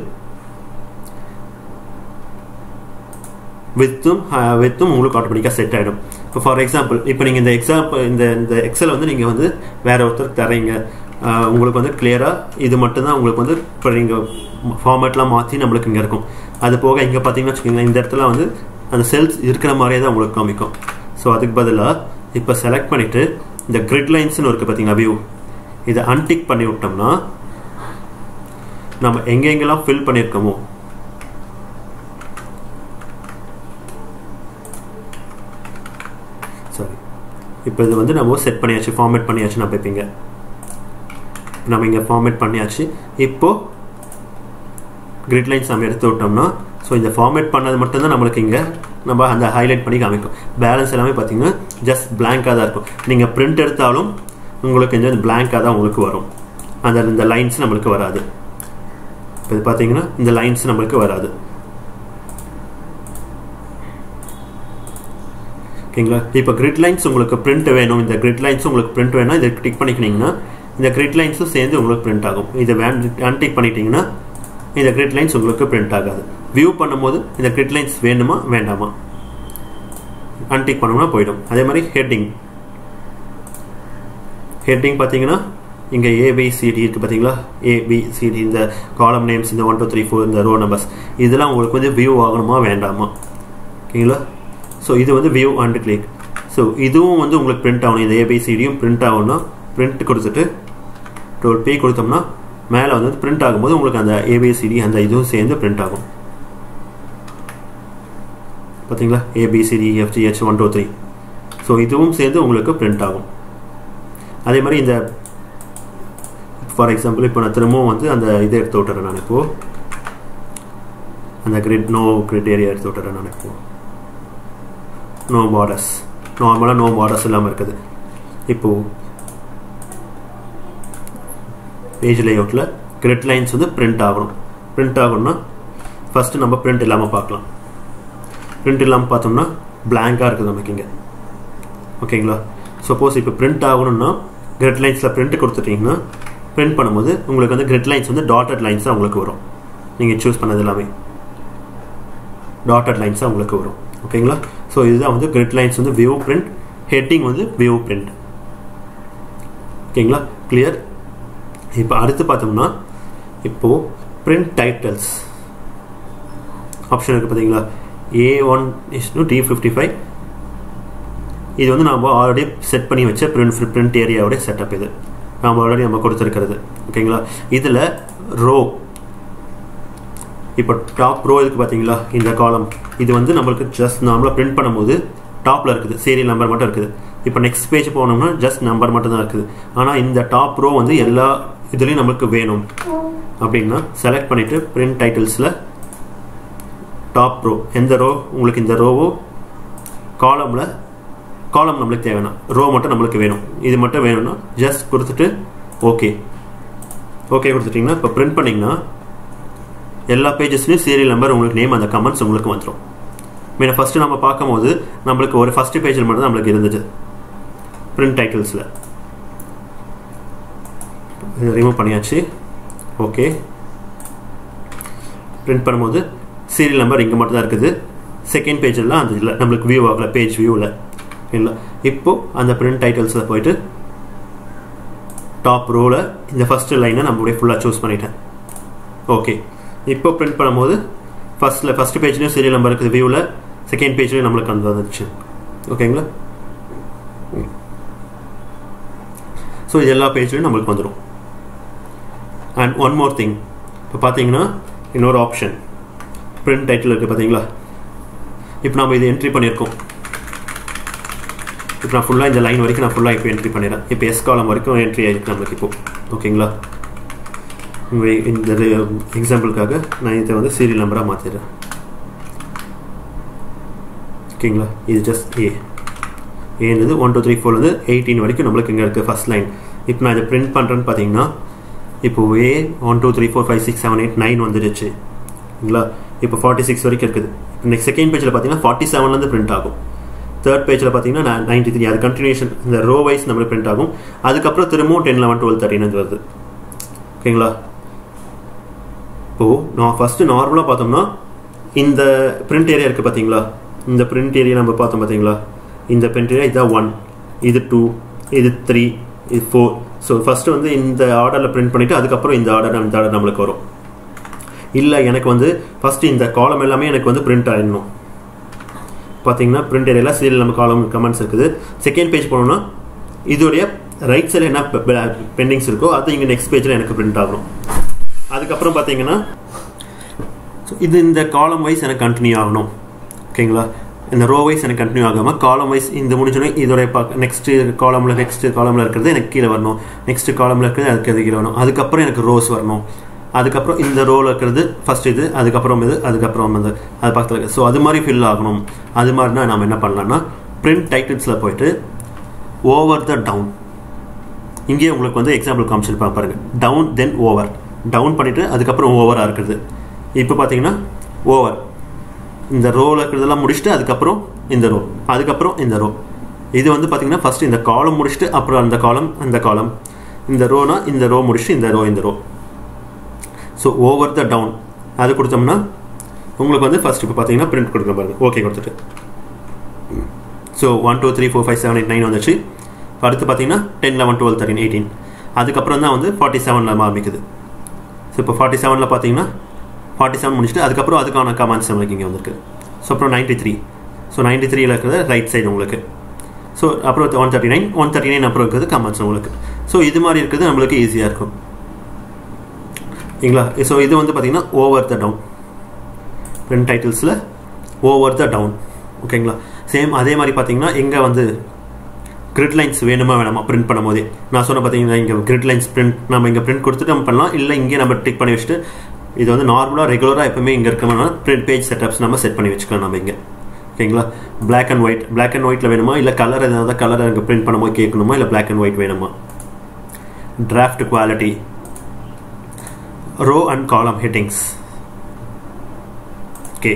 வித்தும் வித்தும் உங்களுக்கு ஆட்டோமேட்டிக்காக செட் ஆகிடும் இப்போ ஃபார் எக்ஸாம்பிள் இப்போ நீங்கள் இந்த எக்ஸாம்பிள் இந்த இந்த எக்ஸல் வந்து நீங்கள் வந்து வேற ஒருத்தருக்கு தரீங்க உங்களுக்கு வந்து கிளியராக இது மட்டும்தான் உங்களுக்கு வந்து இப்போ நீங்கள் ஃபார்மேட்லாம் மாற்றி நம்மளுக்கு இங்கே இருக்கும் அது போக இங்கே பார்த்தீங்கன்னா வச்சுக்கோங்களேன் இந்த இடத்துல வந்து அந்த செல்ஸ் இருக்கிற மாதிரியே தான் உங்களுக்கு காமிக்கும் ஸோ அதுக்கு பதிலாக இப்போ செலக்ட் பண்ணிவிட்டு இந்த கிரிட் லைன்ஸ்னு இருக்குது பார்த்தீங்களா வியூ இதை அன்டிக் பண்ணி விட்டோம்னா நம்ம எங்கெங்கெல்லாம் ஃபில் பண்ணியிருக்கோமோ சாரி இப்போ இது வந்து நம்ம செட் பண்ணியாச்சு ஃபார்மேட் பண்ணியாச்சு நான் பார்ப்பீங்க நம்ம இங்கே ஃபார்மேட் பண்ணியாச்சு இப்போது கிரிட் லைன்ஸ் நம்ம எடுத்து விட்டோம்னா ஸோ இந்த ஃபார்மேட் பண்ணது மட்டும்தான் நம்மளுக்கு இங்கே நம்ம அந்த ஹைலைட் பண்ணி காமிக்கும் பேலன்ஸ் எல்லாமே பார்த்தீங்கன்னா ஜஸ்ட் பிளாங்காக தான் இருக்கும் நீங்கள் பிரிண்ட் எடுத்தாலும் உங்களுக்கு இந்த பிளாங்காக தான் உங்களுக்கு வரும் அந்த இந்த லைன்ஸ் நம்மளுக்கு வராது இப்போ இது பார்த்தீங்கன்னா இந்த லைன்ஸ் நம்மளுக்கு வராது ஓகேங்களா இப்போ கிரிட் லைன்ஸ் உங்களுக்கு பிரிண்ட் வேணும் இந்த கிரிட் லைன்ஸ் உங்களுக்கு பிரிண்ட் வேணும் இதை டிக் பண்ணிக்கினீங்கன்னா இந்த கிரிட் லைன்ஸும் சேர்ந்து உங்களுக்கு பிரிண்ட் ஆகும் இதை வேன் அன்டிக் பண்ணிட்டீங்கன்னா இந்த கிரிட் லைன்ஸ் உங்களுக்கு பிரிண்ட் ஆகாது வியூ பண்ணும்போது இந்த கிரிட் லைன்ஸ் வேணுமா வேண்டாமா அன்டிக் பண்ணோம்னா போயிடும் அதே மாதிரி ஹெட்டிங் ஹெட்டிங் பார்த்தீங்கன்னா இங்கே ஏபிசிடி இருக்குது பார்த்தீங்களா ஏபிசிடி இந்த காலம் நேம்ஸ் இந்த ஒன் டூ த்ரீ ஃபோர் இந்த ரோ நம்பர்ஸ் இதெல்லாம் உங்களுக்கு வந்து வியூ ஆகணுமா வேண்டாமா ஓகேங்களா ஸோ இது வந்து வியூ அண்ட் கிளிக் ஸோ இதுவும் வந்து உங்களுக்கு பிரிண்ட் ஆகணும் இந்த ஏபிசிடியும் பிரிண்ட் ஆகணும்னா பிரிண்ட் கொடுத்துட்டு டோல் பே கொடுத்தோம்னா மேலே வந்து பிரிண்ட் ஆகும்போது உங்களுக்கு அந்த ஏபிசிடி அந்த இதுவும் சேர்ந்து பிரிண்ட் ஆகும் பார்த்தீங்களா A B C D F G H one two three so இதுவும் சேர்ந்து உங்களுக்கு பிரிண்ட் ஆகும் அதே மாதிரி இந்த ஃபார் எக்ஸாம்பிள் இப்போ நான் திரும்பவும் வந்து அந்த இதை எடுத்து விட்டுறேன் நான் இப்போது அந்த கிரிட் நோ கிரிட் ஏரியா எடுத்து விட்டுறேன் நான் இப்போது நோ பார்டர்ஸ் நார்மலாக நோ பார்டர்ஸ் இல்லாமல் இருக்குது இப்போது பேஜ் லேஅவுட்டில் கிரிட் லைன்ஸ் வந்து பிரிண்ட் ஆகணும் பிரிண்ட் ஆகணும்னா ஃபஸ்ட்டு நம்ம பிரிண்ட் இல்லாமல் பார்க்கலாம் பிரிண்ட் இல்லாமல் பார்த்தோம்னா பிளாங்காக இருக்குது நமக்கு இங்கே ஓகேங்களா சப்போஸ் இப்போ பிரிண்ட் ஆகணும்னா கிரிட் லைன்ஸில் பிரிண்ட் கொடுத்துட்டிங்கன்னா பிரிண்ட் பண்ணும்போது உங்களுக்கு வந்து கிரிட் லைன்ஸ் வந்து டாட்டட் லைன்ஸ் தான் உங்களுக்கு வரும் நீங்கள் சூஸ் பண்ணது எல்லாமே டாட்டட் லைன்ஸ் தான் உங்களுக்கு வரும் ஓகேங்களா ஸோ இதுதான் வந்து கிரிட் லைன்ஸ் வந்து வியூ பிரிண்ட் ஹெட்டிங் வந்து வியூ பிரிண்ட் ஓகேங்களா கிளியர் இப்போ அடுத்து பார்த்தோம்னா இப்போது பிரிண்ட் டைட்டல்ஸ் ஆப்ஷன் இருக்குது பார்த்தீங்களா A one is to D fifty five இது வந்து நம்ம ஆல்ரெடி செட் பண்ணி வச்ச பிரிண்ட் பிரிண்ட் ஏரியாவோட செட்டப் இது நம்ம ஆல்ரெடி நம்ம கொடுத்துருக்கிறது ஓகேங்களா இதில் ரோ இப்போ டாப் ரோ இருக்கு பார்த்தீங்களா இந்த காலம் இது வந்து நம்மளுக்கு ஜஸ்ட் நார்மலாக பிரிண்ட் பண்ணும்போது டாப்பில் இருக்குது சீரியல் நம்பர் மட்டும் இருக்குது இப்போ நெக்ஸ்ட் பேஜ் போனோம்னா ஜஸ்ட் நம்பர் மட்டும் தான் இருக்குது ஆனால் இந்த டாப் ரோ வந்து எல்லா இதுலேயும் நம்மளுக்கு வேணும் அப்படின்னா செலக்ட் பண்ணிவிட்டு பிரிண்ட் டைட்டில்ஸில் டாப் ரோ எந்த ரோ உங்களுக்கு இந்த ரோவோ காலமில் காலம் நம்மளுக்கு தேவைன்னா ரோ மட்டும் நம்மளுக்கு வேணும் இது மட்டும் வேணும்னா ஜஸ்ட் கொடுத்துட்டு ஓகே ஓகே கொடுத்துட்டிங்கன்னா இப்போ பிரிண்ட் பண்ணிங்கன்னா எல்லா பேஜஸ்லையும் சீரியல் நம்பர் உங்களுக்கு நேம் அந்த கமெண்ட்ஸ் உங்களுக்கு வந்துடும் மீன் ஃபஸ்ட்டு நம்ம பார்க்கும்போது நம்மளுக்கு ஒரு ஃபஸ்ட்டு பேஜில் மட்டும் தான் நம்மளுக்கு இருந்துச்சு பிரிண்ட் டைட்டில்ஸில் இதை ரிமூவ் பண்ணியாச்சு ஓகே பிரிண்ட் பண்ணும்போது சீரியல் நம்பர் இங்கே மட்டும் தான் இருக்குது செகண்ட் பேஜில் அந்த இல்லை நம்மளுக்கு வியூ ஆகல பேஜ் வியூவில் இல்லை இப்போது அந்த பிரிண்ட் டைட்டில்ஸில் போயிட்டு டாப் ரோவில் இந்த ஃபஸ்ட்டு லைனை நம்மளுடைய ஃபுல்லாக சூஸ் பண்ணிட்டேன் ஓகே இப்போ பிரிண்ட் பண்ணும்போது ஃபஸ்ட்டில் ஃபஸ்ட் பேஜ்லேயும் சீரியல் நம்பர் இருக்குது வியூவில் செகண்ட் பேஜ்லேயும் நம்மளுக்கு அந்த வந்துச்சு ஓகேங்களா ஸோ இது எல்லா பேஜ்லையும் நம்மளுக்கு வந்துடும் அண்ட் ஒன் மோர் திங் இப்போ பார்த்தீங்கன்னா இன்னொரு ஆப்ஷன் பிரிண்ட் டைட்டில் இருக்குது பார்த்தீங்களா இப்போ நம்ம இது என்ட்ரி பண்ணியிருக்கோம் இப்போ நான் ஃபுல்லாக இந்த லைன் வரைக்கும் நான் ஃபுல்லாக இப்போ என்ட்ரி பண்ணிடுறேன் இப்போ எஸ் காலம் வரைக்கும் என்ட்ரி ஆகிருக்கு நம்மளுக்கு இப்போ ஓகேங்களா இந்த எக்ஸாம்பிளுக்காக நான் இதை வந்து சீரியல் நம்பராக மாற்றிடுறேன் ஓகேங்களா இது ஜஸ்ட் ஏ ஏன்றது ஒன் டூ த்ரீ ஃபோர்லேருந்து எயிட்டீன் வரைக்கும் நம்மளுக்கு இங்கே இருக்குது ஃபஸ்ட் லைன் இப்போ நான் இதை பிரிண்ட் பண்ணுறேன்னு பார்த்தீங்கன்னா இப்போ A one two three four five six seven eight nine வந்துடுச்சு இல்லைங்களா இப்போ ஃபார்ட்டி சிக்ஸ் வரைக்கும் இருக்குது நெக்ஸ்ட் செகண்ட் பேஜில் பார்த்தீங்கன்னா ஃபார்ட்டி செவன்லேருந்து பிரிண்ட் ஆகும் தேர்ட் பேஜில் பார்த்தீங்கன்னா நைன்டி த்ரீ அது கண்டினியூஷன் இந்த ரோ வைஸ் நம்மளுக்கு பிரிண்ட் ஆகும் அதுக்கப்புறம் திரும்பவும் டென் லெவன் டுவெல் தேர்ட்டின் வருது ஓகேங்களா இப்போது நான் ஃபஸ்ட்டு நார்மலாக பார்த்தோம்னா இந்த பிரிண்ட் ஏரியா இருக்குது பார்த்தீங்களா இந்த பிரிண்ட் ஏரியா நம்ம பார்த்தோம் பார்த்தீங்களா இந்த பிரிண்ட் ஏரியா இதான் ஒன் இது டூ இது த்ரீ இது ஃபோர் ஸோ ஃபஸ்ட்டு வந்து இந்த ஆர்டரில் பிரிண்ட் பண்ணிவிட்டு அதுக்கப்புறம் இந்த ஆர்டர் இந்த ஆர்டர் நம்மளுக்கு வரும் இல்லை எனக்கு வந்து ஃபஸ்ட்டு இந்த காலம் எல்லாமே எனக்கு வந்து பிரிண்ட் ஆகிடணும் பார்த்தீங்கன்னா பிரிண்ட் ஏரியாவில் சீரியல் நம்ம காலம் கமெண்ட்ஸ் இருக்குது செகண்ட் பேஜ் போனோம்னா இதோடைய ரைட் சைடில் என்ன பெண்டிங்ஸ் இருக்கோ அது இங்கே நெக்ஸ்ட் பேஜில் எனக்கு பிரிண்ட் ஆகணும் அதுக்கப்புறம் பார்த்தீங்கன்னா இது இந்த காலம் வைஸ் எனக்கு கண்டினியூ ஆகணும் ஓகேங்களா இந்த ரோ வைஸ் எனக்கு கண்டினியூ ஆகாமல் காலம் வைஸ் இந்த முடிஞ்சோடனே இதோடைய நெக்ஸ்ட் காலமில் நெக்ஸ்ட் காலமில் இருக்கிறது எனக்கு கீழே வரணும் நெக்ஸ்ட் காலமில் இருக்கிறது அதுக்கு அது கீழே வரணும் அதுக்கப்புறம் எனக்கு ரோஸ் வரணும் அதுக்கப்புறம் இந்த ரோவில் இருக்கிறது ஃபர்ஸ்ட் இது அதுக்கப்புறம் இது அதுக்கப்புறம் வந்து அது பக்கத்தில் இருக்குது ஸோ அது மாதிரி ஃபில் ஆகணும் அது மாதிரினா நம்ம என்ன பண்ணலாம்னா பிரிண்ட் டைட்டில்ஸில் போயிட்டு ஓவர் த டவுன் இங்கேயே உங்களுக்கு வந்து எக்ஸாம்பிள் காமிச்சிருப்பாங்க பாருங்கள் டவுன் தென் ஓவர் டவுன் பண்ணிவிட்டு அதுக்கப்புறம் ஓவராக இருக்குது இப்போ பார்த்தீங்கன்னா ஓவர் இந்த ரோவில் இருக்கிறதெல்லாம் முடிச்சுட்டு அதுக்கப்புறம் இந்த ரோ அதுக்கப்புறம் இந்த ரோ இது வந்து பார்த்தீங்கன்னா ஃபஸ்ட்டு இந்த காலம் முடிச்சுட்டு அப்புறம் அந்த காலம் அந்த காலம் இந்த ரோனா இந்த ரோ முடிச்சுட்டு இந்த ரோ இந்த row so over the down அது கொடுத்தோம்னா உங்களுக்கு வந்து ஃபஸ்ட் இப்போ பார்த்தீங்கன்னா பிரிண்ட் கொடுக்குற பாருங்க ஓகே கொடுத்துட்டு so one two three four five seven eight nine வந்துச்சு அடுத்து பார்த்தீங்கன்னா ten eleven twelve thirteen eighteen அதுக்கப்புறம் தான் வந்து ஃபார்ட்டி செவனில் ஆரம்பிக்குது ஸோ இப்போ ஃபார்ட்டி செவனில் பார்த்தீங்கன்னா ஃபார்ட்டி செவன் முடிச்சுட்டு அதுக்கப்புறம் அதுக்கான கமெண்ட்ஸ் நம்மளுக்கு இங்கே வந்திருக்கு ஸோ அப்புறம் நைன்ட்டி த்ரீ ஸோ நைன்ட்டி த்ரீயில் இருக்கிறது ரைட் சைடு உங்களுக்கு ஸோ அப்புறம் one thirty nine one thirty nine அப்புறம் இருக்கிறது கமெண்ட்ஸ் உங்களுக்கு ஸோ இது மாதிரி இருக்கிறது நம்மளுக்கு ஈஸியாக இருக்கும் சரிங்களா ஸோ இது வந்து பார்த்தீங்கன்னா ஓவர் த டவுன் ரெண்டு டைட்டில்ஸில் ஓவர் த டவுன் ஓகேங்களா சேம் அதே மாதிரி பார்த்தீங்கன்னா எங்கே வந்து கிரிட் லைன்ஸ் வேணுமா வேணாமா பிரிண்ட் பண்ணும் போதே நான் சொன்ன பார்த்தீங்கன்னா இங்கே கிரிட் லைன்ஸ் பிரிண்ட் நம்ம இங்கே பிரிண்ட் கொடுத்துட்டு நம்ம பண்ணலாம் இல்லை இங்கே நம்ம டிக் பண்ணி வச்சுட்டு இது வந்து நார்மலாக ரெகுலராக எப்பவுமே இங்கே இருக்கணும்னா பிரிண்ட் பேஜ் செட்டப்ஸ் நம்ம செட் பண்ணி வச்சுக்கலாம் நம்ம இங்கே ஓகேங்களா black and white black and ஒயிட்டில் வேணுமா இல்லை கலர் ஏதாவது கலர் அங்கே பிரிண்ட் பண்ணும்போது கேட்கணுமா இல்லை பிளாக் அண்ட் ஒயிட் வேணுமா draft quality row and column headings okay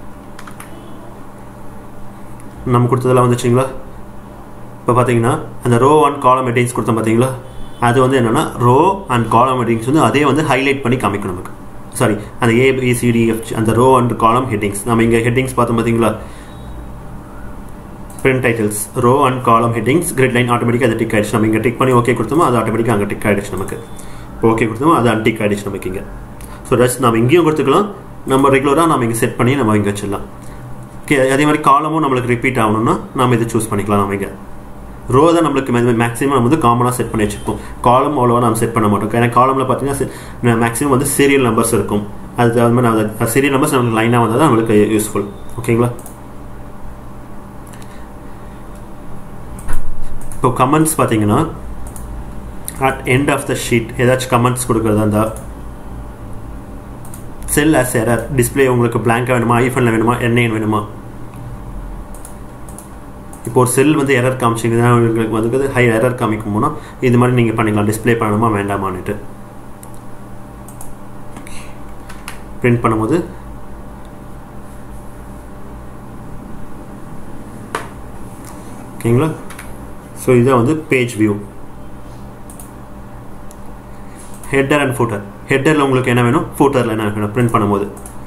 நம்ம கொடுத்ததெல்லாம் வந்துச்சுங்களா இப்போ பார்த்தீங்கன்னா அந்த ரோ அண்ட் காலம் ஹெட்டிங்ஸ் கொடுத்தோம் பார்த்தீங்களா அது வந்து என்னென்னா ரோ அண்ட் காலம் ஹெட்டிங்ஸ் வந்து அதே வந்து ஹைலைட் பண்ணி காமிக்கணும் நமக்கு சாரி அந்த ஏபிசிடிஎஃப் அந்த ரோ அண்ட் காலம் ஹெட்டிங்ஸ் நம்ம இங்கே ஹெட்டிங்ஸ் பார்த்தோம் பார்த்தீங்களா print titles row and column headings grid line ஆட்டோமேட்டிக்காக அது டிக் ஆயிடுச்சு நம்ம இங்கே டிக் பண்ணி ஓகே கொடுத்தோமோ அது ஆட்டோமேட்டிக்காக அங்கே டிக் ஆயிடுச்சு நமக்கு இப்போ ஓகே கொடுத்தோமோ அது அன்டிக் ஆயிடுச்சு நமக்கு இங்கே ஸோ ஜஸ்ட் நம்ம இங்கேயும் கொடுத்துக்கலாம் நம்ம ரெகுலராக நம்ம இங்கே செட் பண்ணி நம்ம இங்கே வச்சிடலாம் ஓகே அதே மாதிரி காலமும் நம்மளுக்கு ரிப்பீட் ஆகணும்னா நம்ம இதை சூஸ் பண்ணிக்கலாம் நம்ம இங்கே ரோ தான் நம்மளுக்கு மேக்ஸிமம் நம்ம வந்து காமனாக செட் பண்ணி வச்சுருப்போம் காலம் அவ்வளோவா நம்ம செட் பண்ண மாட்டோம் ஏன்னா காலமில் பார்த்தீங்கன்னா மேக்ஸிமம் வந்து சீரியல் நம்பர்ஸ் இருக்கும் அது அது மாதிரி நம்ம சீரியல் நம்பர்ஸ் நம்மளுக்கு லைனாக வந்தால் தான் நம்மளுக்கு யூஸ்ஃபுல் ஓகேங்களா இப்போ கமெண்ட்ஸ் பார்த்தீங்கன்னா at end of the sheet ஏதாச்சும் கமெண்ட்ஸ் கொடுக்குறதா இருந்தால் செல் அஸ் எரர் டிஸ்பிளே உங்களுக்கு பிளாங்காக வேணுமா ஐஃபோனில் வேணுமா என்ஐன் வேணுமா இப்போ ஒரு செல் வந்து எரர் காமிச்சிங்கன்னா உங்களுக்கு வந்து ஹை எரர் காமிக்கும் போனால் இது மாதிரி நீங்கள் பண்ணிக்கலாம் டிஸ்பிளே பண்ணணுமா வேண்டாமான்னுட்டு பிரிண்ட் பண்ணும்போது ஓகேங்களா ஸோ இதை வந்து page view header and footer ஹெட்டரில் உங்களுக்கு என்ன வேணும் ஃபூட்டரில் என்ன வேணும் பிரிண்ட் பண்ணும்போது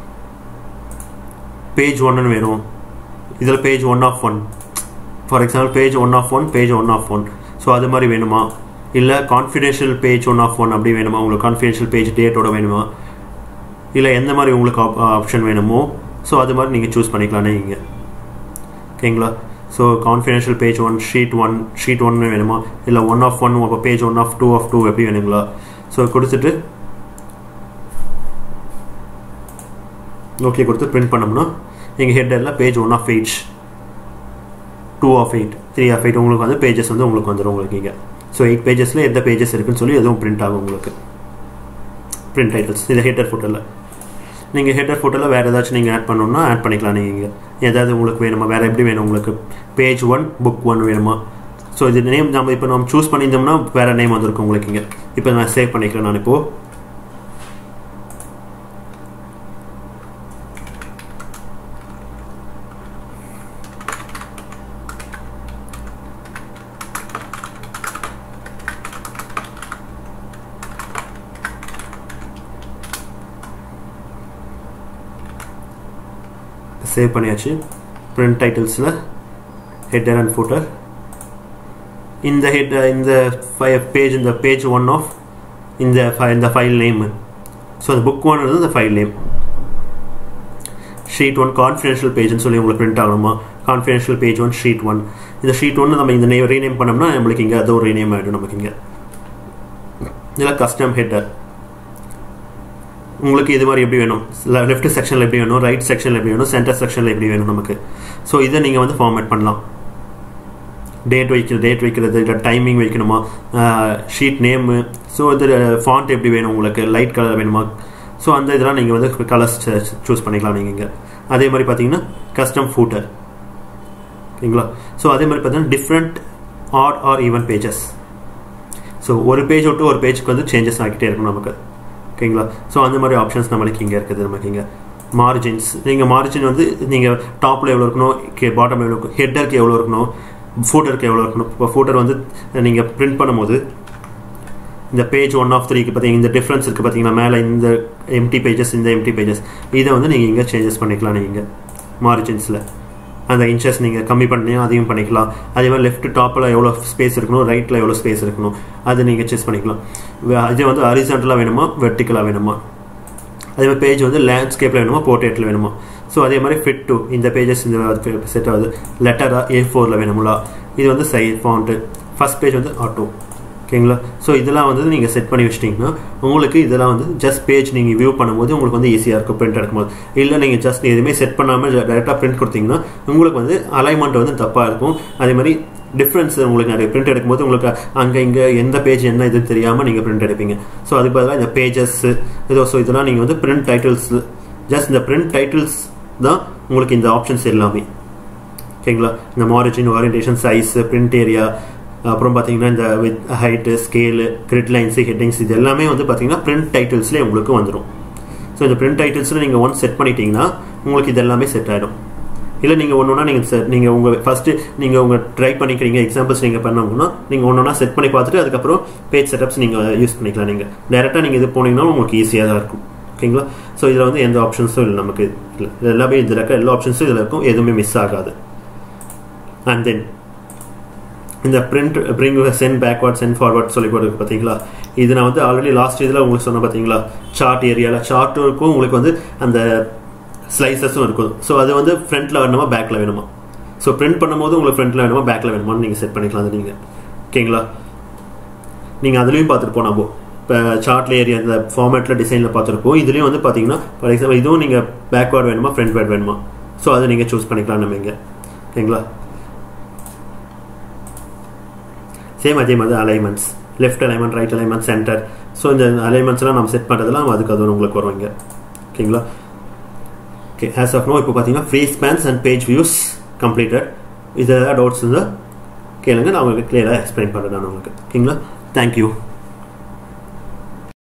பேஜ் ஒன்னு வேணும் இதில் page one of one for example page one of one page one of one so அது மாதிரி வேணுமா இல்லை confidential page one of one அப்படி வேணுமா உங்களுக்கு கான்ஃபிடென்ஷியல் பேஜ் டேட்டோட வேணுமா இல்லை எந்த மாதிரி உங்களுக்கு ஆப்ஷன் வேணுமோ ஸோ அது மாதிரி நீங்கள் சூஸ் பண்ணிக்கலாம் நீங்கள் ஓகேங்களா so confidential page one sheet one sheet ஒன்னு வேணுமா இல்லை ஒன் ஆஃப் ஒன் அப்போ page one of two of two எப்படி வேணுங்களா ஸோ கொடுத்துட்டு ஓகே கொடுத்து பிரிண்ட் பண்ணோம்னா எங்கள் ஹெட்டரில் page one of eight two of eight three of eight உங்களுக்கு வந்து பேஜஸ் வந்து உங்களுக்கு வந்துடும் உங்களுக்கு இங்கே ஸோ எயிட் பேஜஸில் எந்த பேஜஸ் இருக்குன்னு சொல்லி எதுவும் பிரிண்ட் ஆகும் உங்களுக்கு பிரிண்ட் டைட்டில்ஸ் இது ஹெட்டர் ஃபோட்டோவில் நீங்கள் ஹெட்டர் ஃபோட்டோவில் வேறு ஏதாச்சும் நீங்கள் ஆட் பண்ணணும்னா ஆட் பண்ணிக்கலாம் நீங்கள் ஏதாவது உங்களுக்கு வேணுமா வேறு எப்படி வேணும் உங்களுக்கு பேஜ் ஒன் புக் ஒன் வேணுமா ஸோ இது நேம் நம்ம இப்போ நம்ம சூஸ் பண்ணியிருந்தோம்னா வேறு நேம் வந்திருக்கும் உங்களுக்கு இங்கே இப்போ நான் சேவ் பண்ணிக்கிறேன் நான் இப்போது சேவ் பண்ணியாச்சு பிரிண்ட் டைட்டில்ஸில் ஹெட்டர் அண்ட் ஃபூட்டர் இந்த ஹெட் இந்த பேஜ் இந்த பேஜ் ஒன் ஆஃப் இந்த இந்த ஃபைல் நேம் ஸோ அந்த புக் ஒன் இந்த file name sheet one confidential பேஜ்னு சொல்லி உங்களுக்கு பிரிண்ட் ஆகணுமா confidential page one sheet one இந்த ஷீட் ஒன்று நம்ம இந்த நேம் ரீநேம் பண்ணோம்னா நம்மளுக்கு இங்கே அது ஒரு ரீநேம் ஆகிடும் நமக்கு இங்கே இதில் கஸ்டம் ஹெட்டர் உங்களுக்கு இது மாதிரி எப்படி வேணும் லெஃப்ட் செக்ஷனில் எப்படி வேணும் ரைட் செக்ஷனில் எப்படி வேணும் சென்டர் செக்ஷனில் எப்படி வேணும் நமக்கு ஸோ இதை நீங்கள் வந்து ஃபார்மேட் பண்ணலாம் டேட் வைக்கிறது டேட் வைக்கிறது இல்லை டைமிங் வைக்கணுமா ஷீட் நேமு ஸோ இது ஃபாண்ட் எப்படி வேணும் உங்களுக்கு லைட் கலர் வேணுமா ஸோ அந்த இதெல்லாம் நீங்கள் வந்து கலர்ஸ் சூஸ் பண்ணிக்கலாம் நீங்கள் இங்கே அதே மாதிரி பார்த்தீங்கன்னா கஸ்டம் ஃபூட்டர் ஓகேங்களா ஸோ அதே மாதிரி பார்த்தீங்கன்னா different odd or even pages so ஒரு பேஜ் விட்டு ஒரு பேஜுக்கு வந்து சேஞ்சஸ் ஆகிட்டே இருக்கும் நமக்கு ஓகேங்களா ஸோ அந்த மாதிரி ஆப்ஷன்ஸ் நம்மளுக்கு இங்கே இருக்குது நமக்கு இங்கே மார்ஜின்ஸ் நீங்கள் மார்ஜின் வந்து நீங்கள் டாப்பில் எவ்வளோ இருக்கணும் கே பாட்டம் எவ்வளோ இருக்கும் ஹெட்டருக்கு எவ்வளோ இருக்கணும் ஃபூட்டருக்கு எவ்வளோ இருக்கணும் இப்போ ஃபூட்டர் வந்து நீங்கள் பிரிண்ட் பண்ணும்போது இந்த பேஜ் ஒன் ஆஃப் த்ரீக்கு பார்த்தீங்கன்னா இந்த டிஃப்ரென்ஸ் இருக்குது பார்த்தீங்கன்னா மேலே இந்த எம்டி பேஜஸ் இந்த எம்டி பேஜஸ் இதை வந்து நீங்கள் இங்கே சேஞ்சஸ் பண்ணிக்கலாம் நீங்கள் மார்ஜின்ஸில் அந்த இன்ச்சஸ் நீங்கள் கம்மி பண்ணி அதிகம் பண்ணிக்கலாம் அதே மாதிரி லெஃப்ட் டாப்பில் எவ்வளோ ஸ்பேஸ் இருக்கணும் ரைட்டில் எவ்வளோ ஸ்பேஸ் இருக்கணும் அது நீங்கள் சூஸ் பண்ணிக்கலாம் இது வந்து ஹரிசாண்டலாக வேணுமா வெர்டிக்கலாக வேணுமா அதே மாதிரி பேஜ் வந்து லேண்ட்ஸ்கேப்பில் வேணுமா போர்ட்ரேட்டில் வேணுமா ஸோ அதே மாதிரி ஃபிட் டூ இந்த பேஜஸ் இந்த செட் ஆகுது லெட்டராக ஏ ஃபோரில் வேணுங்களா இது வந்து சை ஃபாண்ட்டு ஃபஸ்ட் பேஜ் வந்து ஆட்டோ ஓகேங்களா ஸோ இதெல்லாம் வந்து நீங்கள் செட் பண்ணி வச்சிட்டிங்கன்னா உங்களுக்கு இதெல்லாம் வந்து ஜஸ்ட் பேஜ் நீங்கள் வியூ பண்ணும்போது உங்களுக்கு வந்து ஈஸியாக இருக்கும் பிரிண்ட் எடுக்கும்போது இல்லை நீங்கள் ஜஸ்ட் எதுவுமே செட் பண்ணாமல் டேரெக்டாக பிரிண்ட் கொடுத்தீங்கன்னா உங்களுக்கு வந்து அலைன்மெண்ட் வந்து தப்பாக இருக்கும் அதே மாதிரி டிஃப்ரென்ஸ் உங்களுக்கு நிறைய பிரிண்ட் எடுக்கும்போது உங்களுக்கு அங்கே இங்கே எந்த பேஜ் என்ன இது தெரியாமல் நீங்கள் பிரிண்ட் எடுப்பீங்க ஸோ அதுக்கு பதிலாக இந்த பேஜஸ் இதோ ஸோ இதெல்லாம் நீங்கள் வந்து பிரிண்ட் டைட்டில்ஸ் ஜஸ்ட் இந்த பிரிண்ட் டைட்டில்ஸ் தான் உங்களுக்கு இந்த ஆப்ஷன்ஸ் எல்லாமே ஓகேங்களா இந்த margin orientation size print area அப்புறம் பார்த்தீங்கன்னா இந்த width height scale grid lines headings இது எல்லாமே வந்து பார்த்தீங்கன்னா பிரிண்ட் டைட்டில்ஸ்லேயே உங்களுக்கு வந்துடும் ஸோ இந்த பிரிண்ட் டைட்டில்ஸில் நீங்கள் ஒன் செட் பண்ணிட்டீங்கன்னா உங்களுக்கு இது எல்லாமே செட் ஆகிடும் இல்லை நீங்கள் ஒன்று ஒன்றா நீங்கள் செட் நீங்கள் உங்கள் ஃபஸ்ட்டு நீங்கள் உங்கள் ட்ரை பண்ணிக்கிறீங்க எக்ஸாம்பிள்ஸ் நீங்கள் பண்ணோம்னா நீங்கள் ஒன்று ஒன்றா செட் பண்ணி பார்த்துட்டு அதுக்கப்புறம் பேஜ் செட்டப்ஸ் நீங்கள் யூஸ் பண்ணிக்கலாம் நீங்கள் டேரெக்டாக நீங்கள் இது போனீங்கன்னா உங்களுக்கு ஈஸியாக தான் இருக்கும் ஓகேங்களா ஸோ இதில் வந்து எந்த ஆப்ஷன்ஸும் இல்லை நமக்கு இல்லை இது எல்லாமே இதில் இருக்க எல்லா ஆப்ஷன்ஸும் இதில் இருக்கும் எதுவுமே மிஸ் ஆகாது அண்ட் தென் இந்த print bring send backward send forward சொல்லி கொடுக்கு பார்த்தீங்களா இது நான் வந்து ஆல்ரெடி லாஸ்ட் இதில் உங்களுக்கு சொன்ன பார்த்தீங்களா சார்ட் ஏரியாவில் சார்ட்டுக்கும் உங்களுக்கு வந்து அந்த ஸ்லைசஸும் இருக்கும் ஸோ அது வந்து ஃப்ரண்ட்டில் வேணுமா பேக்கில் வேணுமா ஸோ பிரிண்ட் பண்ணும்போது உங்களுக்கு ஃப்ரண்ட்டில் வேணுமா பேக்கில் வேணுமான்னு நீங்கள் செட் பண்ணிக்கலாம் அது நீங்கள் ஓகேங்களா நீங்கள் அதுலேயும் பார்த்துருப்போம் நம்ம இப்போ சார்ட்ல ஏரியா இந்த ஃபார்மேட்டில் டிசைனில் பார்த்துருப்போம் இதுலேயும் வந்து பார்த்தீங்கன்னா ஃபார் எக்ஸாம்பிள் இதுவும் நீங்கள் பேக்வேர்ட் வேணுமா ஃப்ரண்ட் வேர்ட் வேணுமா ஸோ அதை நீங்கள் சூஸ் பண்ணிக்கலாம் நம்ம இங்கே ஓகேங்களா சேம் அதே மாதிரி alignments left alignment right alignment centre so இந்த அலைன்மெண்ட்ஸ்லாம் நம்ம செட் பண்ணுறதுலாம் அதுக்கு அது உங்களுக்கு வரும் இங்கே ஓகேங்களா ஓகே ஆஸ் ஆஃப் நோ இப்போ பார்த்தீங்கன்னா freeze panes and page views completed இது டவுட்ஸ் இருந்தால் கேளுங்க நான் உங்களுக்கு கிளியராக எக்ஸ்பிளைன் பண்ணுறேன் நான் உங்களுக்கு ஓகேங்களா தேங்க்யூ